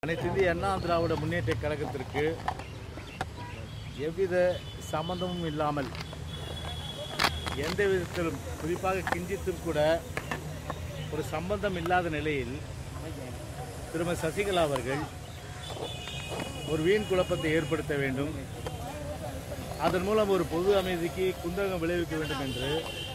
அனைத்து இந்திய அண்ணா திராவிட முன்னேற்ற கழகத்திற்கு எவ்வித சம்பந்தமும் இல்லாமல் எந்த விதத்திலும் குறிப்பாக கிஞ்சித்தும் கூட ஒரு சம்பந்தம் இல்லாத நிலையில் திருமதி சசிகலா அவர்கள் ஒரு வீண் குழப்பத்தை ஏற்படுத்த வேண்டும் அதன் மூலம் ஒரு பொது அமைதிக்கு குந்தகம் விளைவிக்க வேண்டும் என்று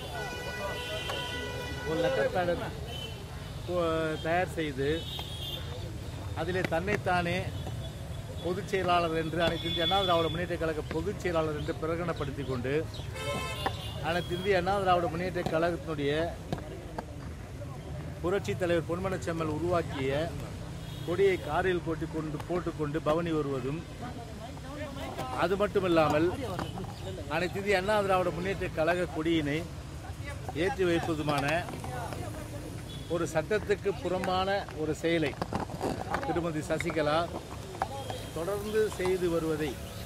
ஒரு லெட்டர் பேடர் தயார் செய்து அதிலே தன்னைத்தானே பொதுச் செயலாளர் என்று அனைத்து இந்திய அண்ணா திராவிட முன்னேற்ற கழக பொதுச் செயலாளர் என்று பிரகடனப்படுத்தி கொண்டு அனைத்து இந்திய அண்ணா திராவிட முன்னேற்ற கழகத்தினுடைய புரட்சி தலைவர் பொன்மனச்செம்மல் உருவாக்கிய கொடியை காரில் கொட்டி கொண்டு போட்டுக்கொண்டு பவனி வருவதும் அது மட்டுமில்லாமல் அனைத்து இந்திய அண்ணா திராவிட முன்னேற்ற கழக கொடியினை ஏற்றி வைப்பதுமான ஒரு சட்டத்துக்கு புறம்பான ஒரு செயலை திருமதி சசிகலா தொடர்ந்து செய்து வருவதை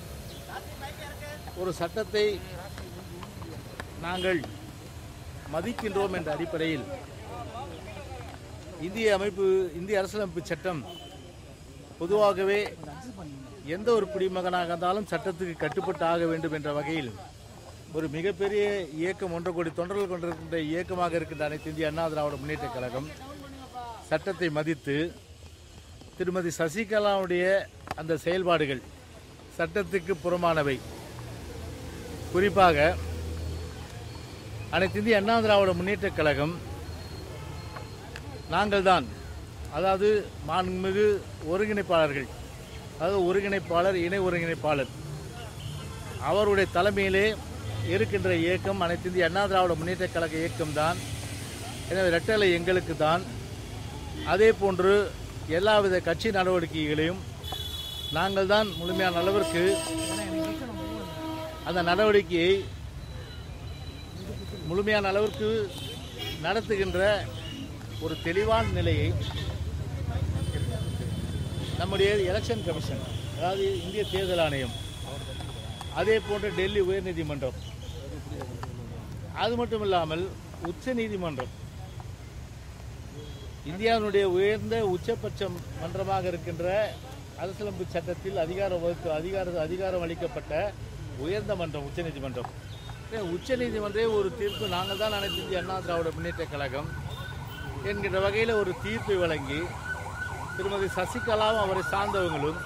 ஒரு சட்டத்தை நாங்கள் மதிக்கின்றோம் என்ற அடிப்படையில் இந்திய அமைப்பு இந்திய அரசியலமைப்பு சட்டம் பொதுவாகவே எந்த ஒரு குடிமகனாக இருந்தாலும் சட்டத்துக்கு கட்டுப்பட்டு ஆக வேண்டும் என்ற வகையில் ஒரு மிகப்பெரிய இயக்கம் ஒன்று கோடி தொண்டர்கள் கொண்டிருக்கின்ற இயக்கமாக இருக்கின்ற அனைத்து இந்திய அண்ணா திராவிட முன்னேற்ற கழகம் சட்டத்தை மதித்து திருமதி சசிகலாவுடைய அந்த செயல்பாடுகள் சட்டத்துக்கு புறமானவை குறிப்பாக அனைத்து இந்திய அண்ணா திராவிட முன்னேற்ற கழகம் நாங்கள்தான் அதாவது மாண்புமிகு ஒருங்கிணைப்பாளர்கள் அதாவது ஒருங்கிணைப்பாளர் இணை ஒருங்கிணைப்பாளர் அவருடைய தலைமையிலே இருக்கின்ற இயக்கம் அனைத்து இந்திய அண்ணா திராவிட முன்னேற்ற கழக இயக்கம்தான் எனவே ரெட்டலை எங்களுக்கு தான் அதே போன்று எல்லாவித கட்சி நடவடிக்கைகளையும் நாங்கள் தான் முழுமையான அளவிற்கு அந்த நடவடிக்கையை முழுமையான அளவிற்கு நடத்துகின்ற ஒரு தெளிவான நிலையை நம்முடைய எலெக்ஷன் கமிஷன் அதாவது இந்திய தேர்தல் ஆணையம் அதே போன்று டெல்லி உயர்நீதிமன்றம் அது மட்டும் இல்லாமல் உச்ச நீதிமன்றம் இந்தியாவினுடைய உயர்ந்த உச்சபட்ச மன்றமாக இருக்கின்ற அரசியலமைப்பு சட்டத்தில் அதிகாரம் வகுத்து அதிகார அதிகாரம் அளிக்கப்பட்ட உயர்ந்த மன்றம் உச்சநீதிமன்றம் உச்சநீதிமன்றே ஒரு தீர்ப்பு நாங்கள் தான் அனைத்து இந்திய அண்ணா திராவிட முன்னேற்ற கழகம் என்கின்ற வகையில் ஒரு தீர்ப்பை வழங்கி திருமதி சசிகலாவும் அவரை சார்ந்தவங்களும்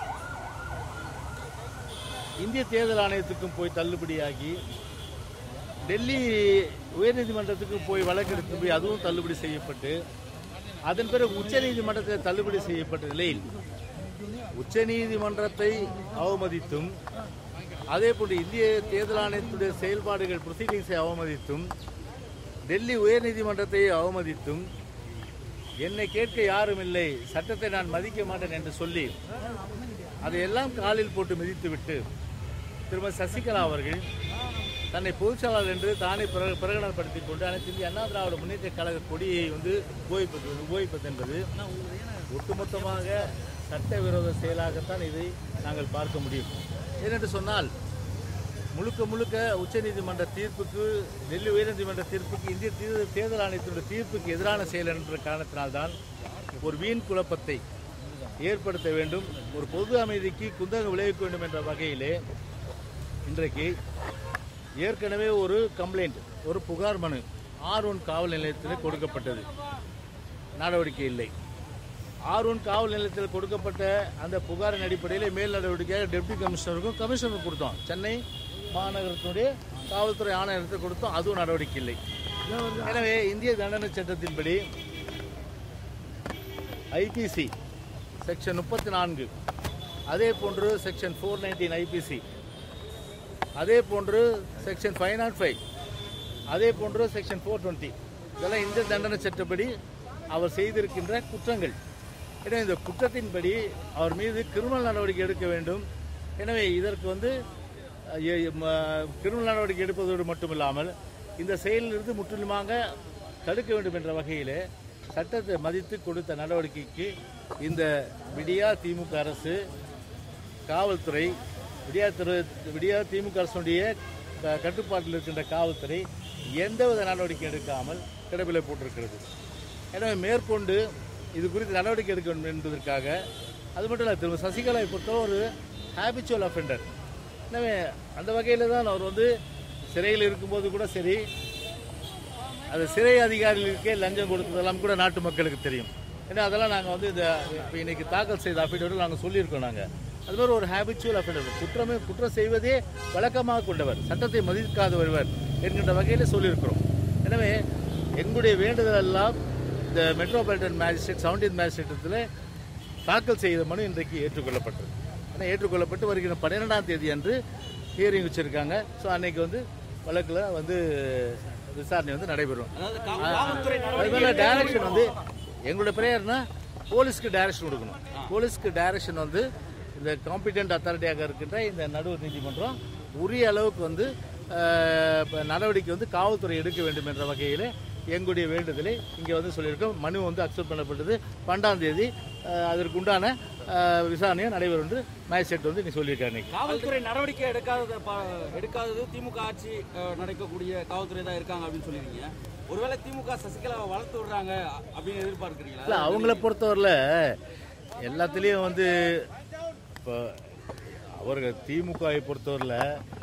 இந்திய தேர்தல் ஆணையத்துக்கும் போய் தள்ளுபடியாகி டெல்லி உயர்நீதிமன்றத்துக்கும் போய் வழக்கெடுத்து போய் அதுவும் தள்ளுபடி செய்யப்பட்டு அதன் பிறகு உச்சநீதிமன்றத்தில் தள்ளுபடி செய்யப்பட்ட நிலையில் உச்சநீதிமன்றத்தை அவமதித்தும் அதே போன்று இந்திய தேர்தல் ஆணையத்துடைய செயல்பாடுகள் ப்ரொசீடிங்ஸை அவமதித்தும் டெல்லி உயர்நீதிமன்றத்தை அவமதித்தும் என்னை கேட்க யாரும் இல்லை சட்டத்தை நான் மதிக்க மாட்டேன் என்று சொல்லி அதையெல்லாம் காலில் போட்டு மிதித்துவிட்டு திருமதி சசிகலா அவர்கள் தன்னை பொதுச்செயலாளர் என்று தானே பிர- பிரகடனப்படுத்திக் கொண்டு அனைத்து இந்திய அண்ணா திராவிட முன்னேற்ற கழக கொடியை வந்து உபயோகிப்பது உபயோகிப்பது என்பது ஒட்டுமொத்தமாக சட்டவிரோத செயலாகத்தான் இதை நாங்கள் பார்க்க முடியும் ஏனென்று சொன்னால் முழுக்க முழுக்க உச்சநீதிமன்ற தீர்ப்புக்கு டெல்லி உயர்நீதிமன்ற தீர்ப்புக்கு இந்திய தீ- தேர்தல் ஆணையத்தினுடைய தீர்ப்புக்கு எதிரான செயல் என்ற காரணத்தினால்தான் ஒரு வீண் குழப்பத்தை ஏற்படுத்த வேண்டும் ஒரு பொது அமைதிக்கு குந்தகம் விளைவிக்க வேண்டும் என்ற வகையிலே இன்றைக்கு ஏற்கனவே ஒரு கம்ப்ளைண்ட் ஒரு புகார் மனு ஆர் ஒன் காவல் நிலையத்தில் கொடுக்கப்பட்டது நடவடிக்கை இல்லை ஆர் ஒன் காவல் நிலையத்தில் கொடுக்கப்பட்ட அந்த புகாரின் அடிப்படையில் மேல் நடவடிக்கையாக டெப்டி கமிஷனருக்கும் கமிஷனருக்கு கொடுத்தோம் சென்னை மாநகரத்தினுடைய காவல்துறை ஆணையத்தை கொடுத்தோம் அதுவும் நடவடிக்கை இல்லை எனவே இந்திய தண்டனை சட்டத்தின்படி ஐபிசி செக்ஷன் முப்பத்தி நான்கு அதே போன்று செக்ஷன் ஃபோர் நைன்டீன் ஐபிசி அதே போன்று செக்ஷன் ஃபைவ் நாட் ஃபைவ் அதே போன்று செக்ஷன் ஃபோர் டுவெண்ட்டி இதெல்லாம் இந்த தண்டனை சட்டப்படி அவர் செய்திருக்கின்ற குற்றங்கள் எனவே இந்த குற்றத்தின்படி அவர் மீது கிரிமினல் நடவடிக்கை எடுக்க வேண்டும் எனவே இதற்கு வந்து அஹ், எ- ம- கிரிமினல் நடவடிக்கை எடுப்பதோடு மட்டுமில்லாமல் இந்த செயலிலிருந்து முற்றிலுமாக தடுக்க வேண்டும் என்ற வகையிலே சட்டத்தை மதித்து கொடுத்த நடவடிக்கைக்கு இந்த விடியா திமுக அரசு காவல்துறை விடியா திரு விடியா திமுக அரசுடைய க- கட்டுப்பாட்டில் இருக்கின்ற காவல்துறை எந்தவித நடவடிக்கை எடுக்காமல் கிடப்பிலை போட்டிருக்கிறது எனவே மேற்கொண்டு இது குறித்து நடவடிக்கை எடுக்க வேண்டும் என்பதற்காக அது மட்டும் இல்லை திரும்ப சசிகலாவை பொறுத்தவரை ஒரு ஹேபிச்சுவல் அஃபெண்டர் எனவே அந்த வகையில் தான் அவர் வந்து சிறையில் இருக்கும்போது கூட சரி அது சிறை அதிகாரிகளுக்கே லஞ்சம் கொடுத்ததெல்லாம் கூட நாட்டு மக்களுக்கு தெரியும் ஏன்னா அதெல்லாம் நாங்கள் வந்து இந்த இப்போ இன்னைக்கு தாக்கல் செய்த அஃபிடவிட்டில் நாங்கள் சொல்லியிருக்கோம் நாங்கள் அது மாதிரி ஒரு ஹேபிச்சுவல் அஃபிடவிட் குற்றமே குற்றம் செய்வதே வழக்கமாக கொண்டவர் சட்டத்தை மதிக்காத ஒருவர் என்கின்ற வகையில் சொல்லியிருக்கிறோம் எனவே எங்களுடைய வேண்டுதல் எல்லாம் இந்த மெட்ரோபாலிட்டன் மேஜிஸ்ட்ரேட் செவன்டீன் மேஜிஸ்ட்ரேட்டத்தில் தாக்கல் செய்த மனு இன்றைக்கு ஏற்றுக்கொள்ளப்பட்டது ஆனால் ஏற்றுக்கொள்ளப்பட்டு வருகிற பன்னிரெண்டாம் தேதி அன்று ஹியரிங் வச்சுருக்காங்க ஸோ அன்னைக்கு வந்து வழக்கில் வந்து விசாரணை வந்து நடைபெறும் அதாவது கா- காவல்துறை அதுபோல டைரக்ஷன் வந்து எங்களோட பிரேயர்னா போலீஸ்க்கு டைரக்ஷன் கொடுக்கணும் போலீஸ்க்கு டைரக்ஷன் வந்து இந்த காம்பிடென்ட் அத்தாரிட்டியாக இருக்கின்ற இந்த நடுவர் நீதிமன்றம் உரிய அளவுக்கு வந்து அஹ், இப்ப நடவடிக்கை வந்து காவல்துறை எடுக்க வேண்டும் என்ற வகையில் எங்களுடைய வேண்டுதலை இங்கே வந்து சொல்லியிருக்கோம் மனு வந்து அக்செப்ட் பண்ணப்பட்டது பன்னெண்டாம் தேதி அஹ், அதற்குண்டான அஹ், விசாரணையும் நடைபெறும் என்று மேஜிஸ்ட்ரேட் வந்து நீ சொல்லியிருக்காரு இன்னைக்கு காவல்துறை நடவடிக்கை எடுக்காதது ப- எடுக்காதது திமுக ஆட்சி அஹ், நடக்கக்கூடிய காவல்துறை தான் இருக்காங்க அப்படின்னு சொல்லிருக்கீங்க ஒருவேளை திமுக சசிகலாவை வளர்த்து விடுறாங்க அ- அப்படின்னு எதிர்பார்க்கறீங்களா இல்லை அவங்கள பொறுத்தவரையில் எல்லாத்துலேயும் வந்து இப்போ அவர்கள் திமுகவை பொறுத்தவரையில்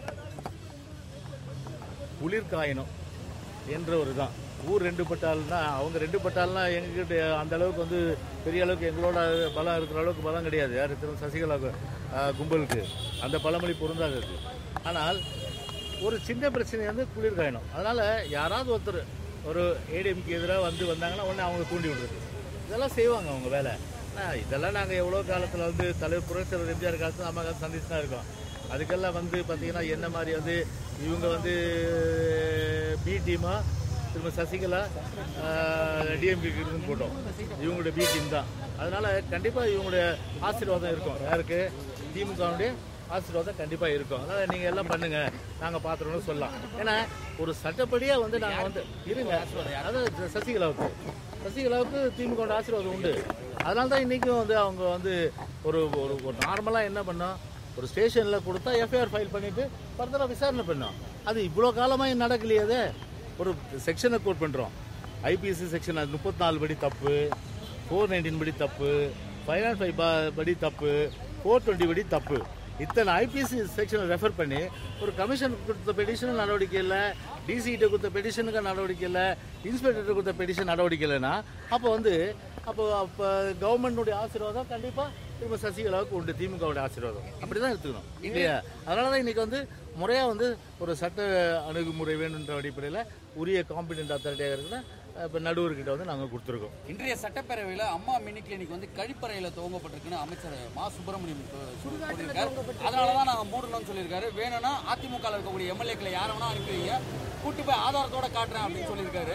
குளிர் காயணும் என்ற ஒரு தான் ஊர் ரெண்டு பட்டால்னா அவங்க ரெண்டு பட்டால்னா எங்ககிட்ட அந்த அளவுக்கு வந்து பெரிய அளவுக்கு எங்களோட பலம் இருக்கிற அளவுக்கு பலம் கிடையாது யார் திரு சசிகலா அஹ், கும்பலுக்கு அந்த பழமொழி பொருந்தாது இருக்கு ஆனால் ஒரு சின்ன பிரச்சனை வந்து குளிர் காயணும் அதனால் யாராவது ஒருத்தர் ஒரு ஏடிஎம்க்கு எதிராக வந்து வந்தாங்கன்னா உடனே அவங்க தூண்டி விடுறது இதெல்லாம் செய்வாங்க அவங்க வேலை ஆனால் இதெல்லாம் நாங்கள் எவ்வளோ காலத்தில் வந்து தலைவர் புரட்சியர் எம்ஜிஆர் காலத்தில் நம்ம காலத்தில் சந்திச்சு தான் இருக்கோம் அதுக்கெல்லாம் வந்து பார்த்தீங்கன்னா என்ன மாதிரி வந்து இவங்க வந்து பி டீமா திரும்ப சசிகலா டிஎம்கேக்கு இருந்து போட்டோம் இவங்களுடைய பி டீம் தான் அதனால கண்டிப்பாக இவங்களுடைய ஆசீர்வாதம் இருக்கும் யாருக்கு திமுகவுடைய ஆசீர்வாதம் கண்டிப்பாக இருக்கும் அதனால் நீங்கள் எல்லாம் பண்ணுங்க நாங்கள் பார்த்துறோம்னு சொல்லலாம் ஏன்னா ஒரு சட்டப்படியாக வந்து நாங்கள் வந்து இருங்க அதாவது சசிகலாவுக்கு சசிகலாவுக்கு திமுக ஆசீர்வாதம் உண்டு அதனால தான் இன்றைக்கும் வந்து அவங்க வந்து ஒரு ஒரு ஒரு நார்மலாக என்ன பண்ணோம் ஒரு ஸ்டேஷனில் கொடுத்தா எஃப்ஐஆர் ஃபைல் பண்ணிவிட்டு ஃபர்தராக விசாரணை பண்ணோம் அது இவ்வளோ காலமாக நடக்கலையே அது ஒரு செக்ஷனை கோட் பண்ணுறோம் ஐபிஎஸ்சி செக்ஷன் அது முப்பத்தி நாலு படி தப்பு ஃபோர் நைன்டீன் படி தப்பு ஃபைவ் நாட் ஃபைவ் படி தப்பு ஃபோர் டுவெண்ட்டி படி தப்பு இத்தனை ஐபிஎஸ்சி செக்ஷனை ரெஃபர் பண்ணி ஒரு கமிஷன் கொடுத்த பெடிஷனும் நடவடிக்கை இல்லை டிசிகிட்ட கொடுத்த பெடிஷனுக்கு நடவடிக்கை இல்லை இன்ஸ்பெக்டர்கிட்ட கொடுத்த பெடிஷன் நடவடிக்கை இல்லைன்னா அப்போ வந்து அப்போ அப்போ கவர்மெண்ட்டுடைய ஆசீர்வாதம் கண்டிப்பாக திரும்ப சசிகலாவுக்கு உண்டு திமுகவுடைய ஆசீர்வாதம் அப்படி தான் எடுத்துக்கணும் இல்லையா அதனால தான் இன்றைக்கி வந்து முறையாக வந்து ஒரு சட்ட அணுகுமுறை வேணுன்ற அடிப்படையில் உரிய காம்பிடென்ட் அத்தாரிட்டியாக இருக்குன்னா இப்போ நடுவர்கிட்ட வந்து நாங்கள் கொடுத்துருக்கோம் இன்றைய சட்டப்பேரவையில் அம்மா மினி கிளினிக் வந்து கழிப்பறையில் துவங்கப்பட்டிருக்குன்னு அமைச்சர் மா சுப்பிரமணியம் சொ- சொ- சொல்லியிருக்காரு அதனால தான் நாங்கள் மூடணும்னு சொல்லியிருக்காரு வேணும்னா அதிமுக இருக்கக்கூடிய எம்எல்ஏக்களை யாரை வேணா அனுப்பி வைங்க கூட்டு போய் ஆதாரத்தோட காட்டுறேன் அப்படின்னு சொல்லியிருக்காரு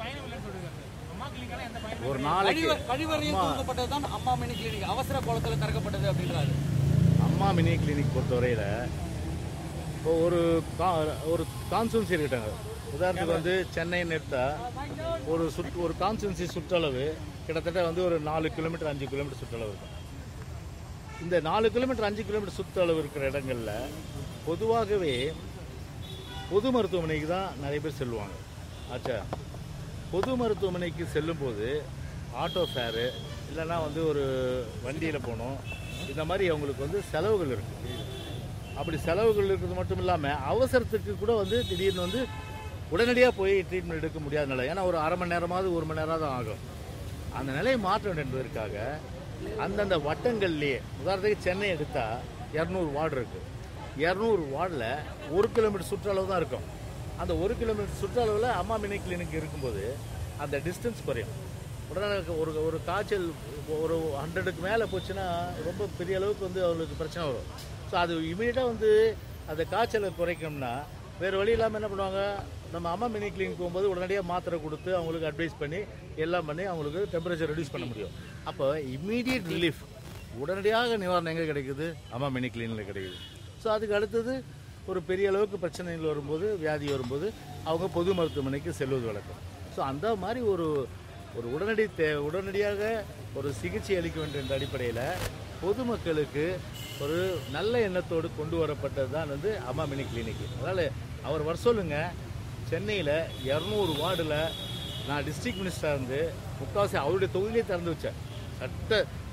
ஒரு நாளைக்கு கழிவ- கழிவறையில் துவங்கப்பட்டது தான் அம்மா மினி கிளினிக் அவசர கோலத்தில் திறக்கப்பட்டது அப்படின்றாரு அம்மா மினி கிளினிக் பொறுத்தவரையில் இப்போ ஒரு கா ஒரு கான்ஸ்டுவன்சி இருக்கிட்டாங்க உதாரணத்துக்கு வந்து சென்னைன்னு எடுத்தா ஒரு சுற்று ஒரு கான்ஸ்டுவன்சி சுற்றளவு கிட்டத்தட்ட வந்து ஒரு நாலு கிலோமீட்டர் அஞ்சு கிலோமீட்டர் சுற்றளவு இருக்கும் இந்த நாலு கிலோமீட்டர் அஞ்சு கிலோமீட்டர் சுற்றளவு இருக்கிற இடங்கள்ல பொதுவாகவே பொது மருத்துவமனைக்கு தான் நிறைய பேர் செல்லுவாங்க ஆச்சா பொது மருத்துவமனைக்கு செல்லும்போது ஆட்டோ ஃபேரு இல்லைன்னா வந்து ஒரு வண்டியில் போகணும் இந்த மாதிரி அவங்களுக்கு வந்து செலவுகள் இருக்குது அப்படி செலவுகள் இருக்கிறது மட்டும் இல்லாமல் அவசரத்துக்கு கூட வந்து திடீர்னு வந்து உடனடியாக போய் ட்ரீட்மெண்ட் எடுக்க முடியாத நிலை ஏன்னா ஒரு அரை மணி நேரமாவது ஒரு மணி நேரம் தான் ஆகும் அந்த நிலையை மாற்ற வேண்டும் என்பதற்காக அந்தந்த வட்டங்கள்லேயே உதாரணத்துக்கு சென்னை எடுத்தால் இரநூறு வார்டு இருக்குது இரநூறு வார்டில் ஒரு கிலோமீட்டர் சுற்றளவு தான் இருக்கும் அந்த ஒரு கிலோமீட்டர் சுற்றளவில் அம்மா மினி கிளினிக் இருக்கும்போது அந்த டிஸ்டன்ஸ் குறையும் உடனே ஒரு ஒரு காய்ச்சல் ஒரு ஹண்ட்ரடுக்கு மேலே போச்சுன்னா ரொம்ப பெரிய அளவுக்கு வந்து அவங்களுக்கு பிரச்சனை வரும் ஸோ அது இமீடியட்டாக வந்து அந்த காய்ச்சலை குறைக்கணும்னா வேறு வழி இல்லாமல் என்ன பண்ணுவாங்க நம்ம அம்மா மினி கிளினிக் போகும்போது உடனடியாக மாத்திரை கொடுத்து அவங்களுக்கு அட்வைஸ் பண்ணி எல்லாம் பண்ணி அவங்களுக்கு டெம்பரேச்சர் ரெடியூஸ் பண்ண முடியும் அப்போ இம்மீடியட் ரிலீஃப் உடனடியாக நிவாரணம் எங்கே கிடைக்குது அம்மா மினி கிளினிக்கில் கிடைக்குது ஸோ அதுக்கு அடுத்தது ஒரு பெரிய அளவுக்கு பிரச்சனைகள் வரும்போது வியாதி வரும்போது அவங்க பொது மருத்துவமனைக்கு செல்வது வழக்கம் ஸோ அந்த மாதிரி ஒரு ஒரு உடனடி தே உடனடியாக ஒரு சிகிச்சை அளிக்க வேண்டும் என்ற அடிப்படையில் பொதுமக்களுக்கு ஒரு நல்ல எண்ணத்தோடு கொண்டு வரப்பட்டது தான் வந்து அம்மா மினி கிளினிக் அதனால் அவர் வர சொல்லுங்க சென்னையில் இரநூறு வார்டில் நான் டிஸ்ட்ரிக்ட் மினிஸ்டராக இருந்து முக்கால்வாசி அவருடைய தொகுதியிலே திறந்து வச்சேன் சட்ட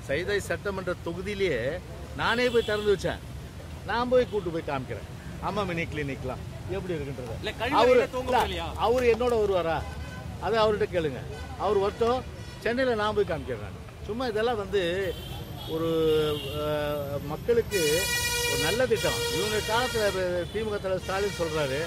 சைதை சட்டமன்ற தொகுதியிலேயே நானே போய் திறந்து வச்சேன் நான் போய் கூட்டு போய் காமிக்கிறேன் அம்மா மினி கிளினிக்லாம் எப்படி இருக்குன்றத இல்ல அவரு கழிவறையில தூங்கப்படலையா அவர் என்னோட வருவாரா அதை அவர்கிட்ட கேளுங்க அவர் வரட்டும் சென்னையில் நான் போய் காமிக்கிறேன் நான். சும்மா இதெல்லாம் வந்து ஒரு அஹ், மக்களுக்கு ஒரு நல்ல திட்டம் இவங்க காலத்தில் திமுக தலைவர் ஸ்டாலின் சொல்றாரு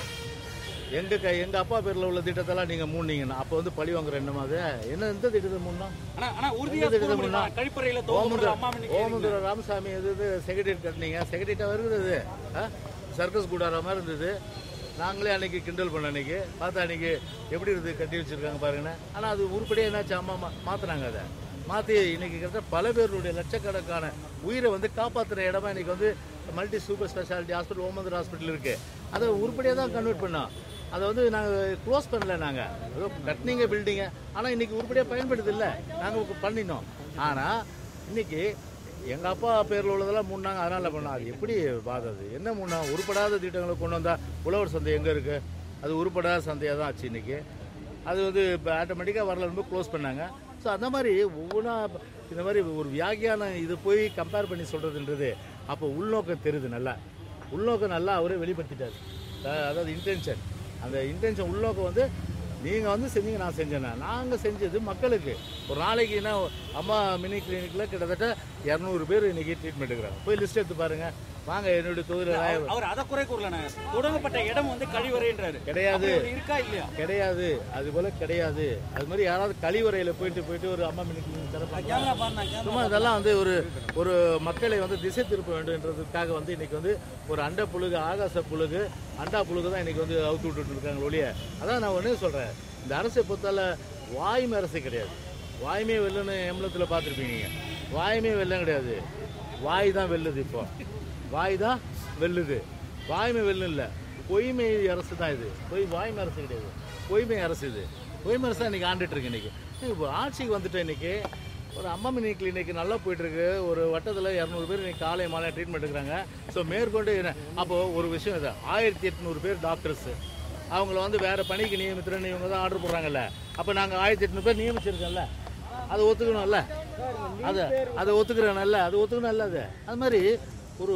எங்க க எங்க அப்பா பேர்ல உள்ள திட்டத்தெல்லாம் நீங்க மூணீங்கன்னா அப்போ வந்து பழி வாங்குற என்னமா அது என்ன இந்த திட்டத்தை மூணா ஆனா ஆனா உறுதியா எந்த சொல்ல திட்டமும் முடியுமா? இல்ல. கழிப்பறையில தூங்கப்படுற அம்மா மினி கிளினிக் ஓமந்துர ராமசாமி எது இது செக்ரட்டரி கட்டினீங்க செக்ரட்டரியா வருகிறது சர்க்கஸ் கூடார மாதிரி இருந்தது நாங்களே அன்னைக்கு கிண்டல் பண்ண அன்னைக்கு பார்த்தா அன்னைக்கு எப்படி இருக்குது கட்டி வச்சிருக்காங்க பாருங்கண்ணே ஆனால் அது உருப்படியாக என்னாச்சு அம்மா மா மாற்றினாங்க அதை மாற்றி இன்னைக்கு கிட்டத்தட்ட பல பேருடைய லட்சக்கணக்கான உயிரை வந்து காப்பாற்றுற இடமா இன்னைக்கு வந்து multi super speciality hospital Omandur hospital இருக்குது அதை உருப்படியாக தான் கன்வெர்ட் பண்ணோம் அதை வந்து நாங்கள் க்ளோஸ் பண்ணல நாங்கள் ஏதோ கட்டினீங்க பில்டிங்கை ஆனால் இன்னைக்கு உருப்படியாக பயன்படுது இல்லை நாங்கள் பண்ணினோம் ஆனால் இன்னைக்கு எங்கள் அப்பா பேரில் உள்ளதெல்லாம் முன்னாங்க அதனால் பண்ணோம் அது எப்படி பாதது என்ன முன்னா உருப்படாத திட்டங்களை கொண்டு வந்தால் உழவர் சந்தை எங்கே இருக்குது அது உருப்படாத சந்தையாக தான் ஆச்சு இன்னைக்கு அது வந்து இப்போ ஆட்டோமேட்டிக்காக வரல ரொம்ப க்ளோஸ் பண்ணாங்க ஸோ அந்த மாதிரி ஒவ்வொன்றா இந்த மாதிரி ஒரு வியாகியான இது போய் கம்பேர் பண்ணி சொல்கிறதுன்றது அப்போ உள்நோக்கம் தெரியுது நல்லா உள்நோக்கம் நல்லா அவரே வெளிப்படுத்திட்டார் அஹ் அதாவது இன்டென்ஷன் அந்த இன்டென்ஷன் உள்நோக்கம் வந்து நீங்கள் வந்து செஞ்சீங்க நான் செஞ்சேன்னா நாங்கள் செஞ்சது மக்களுக்கு ஒரு நாளைக்கு என்ன அம்மா மினி கிளினிக்கில் கிட்டத்தட்ட இரநூறு பேர் இன்னைக்கு ட்ரீட்மெண்ட் எடுக்கிறாங்க போய் லிஸ்ட் எடுத்து பாருங்க வாங்க என்னுடைய தொகுதியில் அவர் அவர் அதை குறை கூறலண்ணே தொடங்கப்பட்ட இடம் வந்து கழிவறைன்றாரு கிடையாது அப்படி இருக்கா இல்லையா கிடையாது அது போல கிடையாது அது மாதிரி யாராவது கழிவறையில் போயிட்டு போயிட்டு ஒரு அம்மா மினி கிளினிக் திறப்பாங்க கேமரா பாருண்ணா கேமரா சும்மா இதெல்லாம் வந்து ஒரு ஒரு மக்களை வந்து திசை திருப்ப வேண்டும்ன்றதுக்காக வந்து இன்னைக்கு வந்து ஒரு அண்ட புழுகு ஆகாச புழுகு அண்டா புழுகு தான் இன்னைக்கு வந்து அவுத்து விட்டுட்டு இருக்காங்க ஒழிய அதான் நான் ஒன்றே சொல்கிறேன் இந்த அரசை பொறுத்தால வாய்மை அரசு கிடையாது வாய்மை வெல்லுன்னு எம்லத்தில் பார்த்துருப்பீங்க நீங்கள் வாய்மை வெல்லம் கிடையாது வாய் தான் வெல்லுது இப்போ வாய் தான் வெல்லுது வாய்மை வெல்லும் இல்லை பொய்மை அரசு தான் இது பொய் வாய்மை அரசு கிடையாது பொய்மை அரசு இது பொய்மை அரசு தான் இன்னைக்கு ஆண்டுட்டு இருக்கு இன்னைக்கு இப்போ ஆட்சிக்கு வந்துட்டோம் இன்னைக்கு ஒரு அம்மா மினி கிளினிக் நல்லா போயிட்டு இருக்கு ஒரு வட்டத்தில் இரநூறு பேர் இன்னைக்கு காலை மாலை ட்ரீட்மெண்ட் எடுக்கிறாங்க ஸோ மேற்கொண்டு என்ன அப்போ ஒரு விஷயம் இது ஆயிரத்தி எட்நூறு பேர் டாக்டர்ஸ் அவங்கள வந்து வேற பணிக்கு நியமித்துறேன்னு இவங்க தான் ஆர்டர் போடுறாங்கல்ல அப்போ நாங்கள் ஆயிரத்தி எட்நூறு பேர் நியமிச்சிருக்கோம்ல அதை ஒத்துக்கணும்ல அதை அதை ஒத்துக்கிறேன்ல அது ஒத்துக்கணும்ல அது அது மாதிரி ஒரு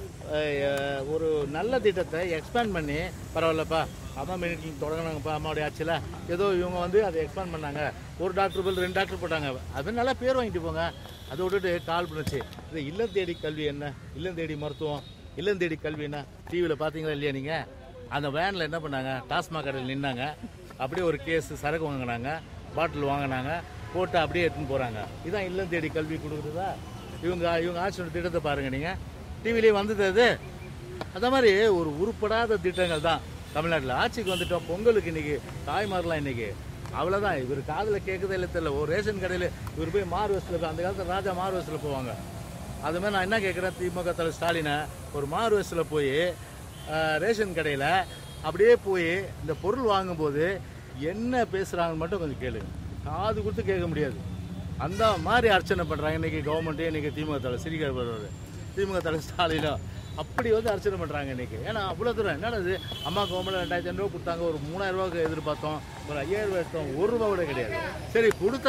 அஹ், ஒரு நல்ல திட்டத்தை எக்ஸ்பேண்ட் பண்ணி பரவாயில்லப்பா அம்மா மினிட்ல தொடங்கினாங்கப்பா அம்மாவுடைய ஆட்சியில் ஏதோ இவங்க வந்து அதை எக்ஸ்பேண்ட் பண்ணாங்க ஒரு டாக்டர் பதில் ரெண்டு டாக்டர் போட்டாங்க அது நல்லா பேர் வாங்கிட்டு போங்க அதை விட்டுட்டு கால் பண்ணுச்சு இது இல்லம் தேடி கல்வி என்ன இல்லம் தேடி மருத்துவம் இல்லம் தேடி கல்வி என்ன டிவியில் பார்த்தீங்களா இல்லையா நீங்கள் அந்த வேனில் என்ன பண்ணாங்க டாஸ்மாக் கடையில் நின்னாங்க அப்படியே ஒரு கேஸ் சரக்கு வாங்கினாங்க பாட்டில் வாங்கினாங்க போட்டு அப்படியே எடுத்துன்னு போகிறாங்க இதான் இல்லம் தேடி கல்வி கொடுக்குறதா இவங்க இவங்க ஆட்சியோட திட்டத்தை பாருங்கள் நீங்கள் டிவிலேயே வந்தது அது அந்த மாதிரி ஒரு உருப்படாத திட்டங்கள் தான் தமிழ்நாட்டில் ஆட்சிக்கு வந்துட்டோம் பொங்கலுக்கு இன்னைக்கு தாய்மாரெலாம் இன்னைக்கு அவ்வளோதான் இவர் காதில் கேட்குதே இல்லை தெரியல ஒரு ரேஷன் கடையில் இவர் போய் மாறு வயசில் அந்த காலத்தில் ராஜா மாறு வயசில் போவாங்க அது மாதிரி நான் என்ன கேட்குறேன் திமுக தலைவர் ஸ்டாலினை ஒரு மாறு வயசில் போய் ஆஹ், ரேஷன் கடையில் அப்படியே போய் இந்த பொருள் வாங்கும்போது என்ன பேசுகிறாங்கன்னு மட்டும் கொஞ்சம் கேளுங்க காது கொடுத்து கேட்க முடியாது அந்த மாதிரி அர்ச்சனை பண்ணுறாங்க இன்னைக்கு கவர்மெண்ட்டே இன்னைக்கு திமுக தலைவர் சிரிக்கிற வருவார் திமுக தலைவர் ஸ்டாலினும் அப்படி வந்து அர்ச்சனை பண்ணுறாங்க இன்னைக்கு ஏன்னா அவ்வளோ தூரம் என்னடா இது அம்மா கவர்மெண்ட் ரெண்டாயிரத்தி ஐநூறுவா கொடுத்தாங்க ஒரு மூணாயிரம் ரூபாய்க்கு எதிர்பார்த்தோம் ஒரு ஐயாயிரம் ரூபாய் எடுத்தோம் ஒரு ரூபா கூட கிடையாது சரி கொடுத்த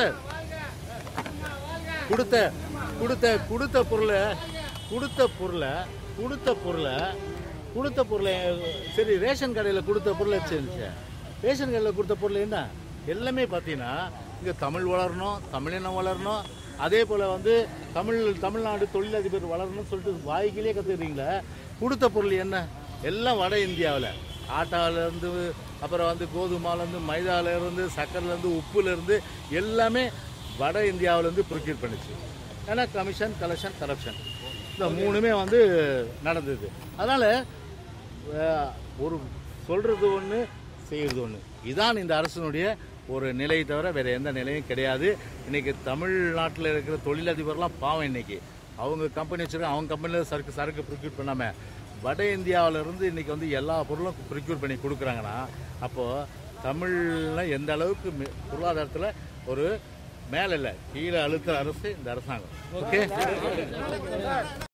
கொடுத்த கொடுத்த கொடுத்த பொருளை கொடுத்த பொருளை கொடுத்த பொருளை கொடுத்த பொருளை சரி ரேஷன் கடையில் கொடுத்த பொருளை இருந்துச்சு ரேஷன் கடையில் கொடுத்த பொருள் என்ன எல்லாமே பார்த்தீங்கன்னா இங்கே தமிழ் வளரணும் தமிழினம் வளரணும் அதே போல் வந்து தமிழ் தமிழ்நாடு தொழிலதிபர் வளரணும்னு சொல்லிட்டு வாய்க்கிலே கற்றுக்குறீங்களே கொடுத்த பொருள் என்ன எல்லாம் வட இந்தியாவில் ஆட்டாலேருந்து அப்புறம் வந்து கோதுமாலேருந்து மைதாலேருந்து சக்கரைலேருந்து உப்புலேருந்து எல்லாமே வட இந்தியாவிலேருந்து ப்ரொக்யூர் பண்ணுச்சு ஏன்னா கமிஷன் கலெக்ஷன் கரப்ஷன் இந்த மூணுமே வந்து நடந்தது அதனால் ஒரு சொல்கிறது ஒன்று செய்கிறது ஒன்று இதான் இந்த அரசினுடைய ஒரு நிலை தவிர வேறு எந்த நிலையும் கிடையாது இன்றைக்கி தமிழ்நாட்டில் இருக்கிற தொழிலதிபர்லாம் பாவம் இன்னைக்கு அவங்க கம்பெனி வச்சுருக்காங்க அவங்க கம்பெனியில் சரக்கு சரக்கு ப்ரிக்யூர் பண்ணாமல் வட இந்தியாவுல இருந்து இன்றைக்கி வந்து எல்லா பொருளும் ப்ரிக்யூர் பண்ணி கொடுக்குறாங்கன்னா அப்போது தமிழில் எந்த அளவுக்கு மெ- பொருளாதாரத்தில் ஒரு மேலே இல்லை கீழே அழுத்த அரசு இந்த அரசாங்கம் ஓகே